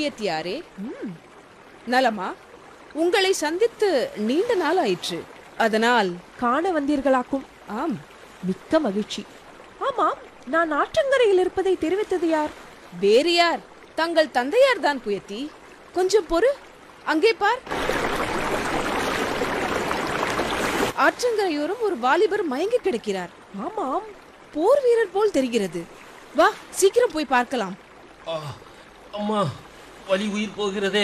குயத்தியாரே நலமா உங்களை சந்தித்து நீண்ட நாள் ஆயிற்று அதனால் காண வந்தீர்களாக்கும் ஆம் மிக்க மகிழ்ச்சி ஆமாம் நான் ஆற்றங்கரையில் இருப்பதை தெரிவித்தது யார் வேறு யார் தங்கள் தந்தையார் தான் குயத்தி கொஞ்சம் பொறு அங்கே பார் ஆற்றங்கரையோரம் ஒரு வாலிபர் மயங்கி கிடக்கிறார் ஆமாம் போர் வீரர் போல் தெரிகிறது வா சீக்கிரம் போய் பார்க்கலாம் ஆ, அம்மா வலி உயிர் போகிறதே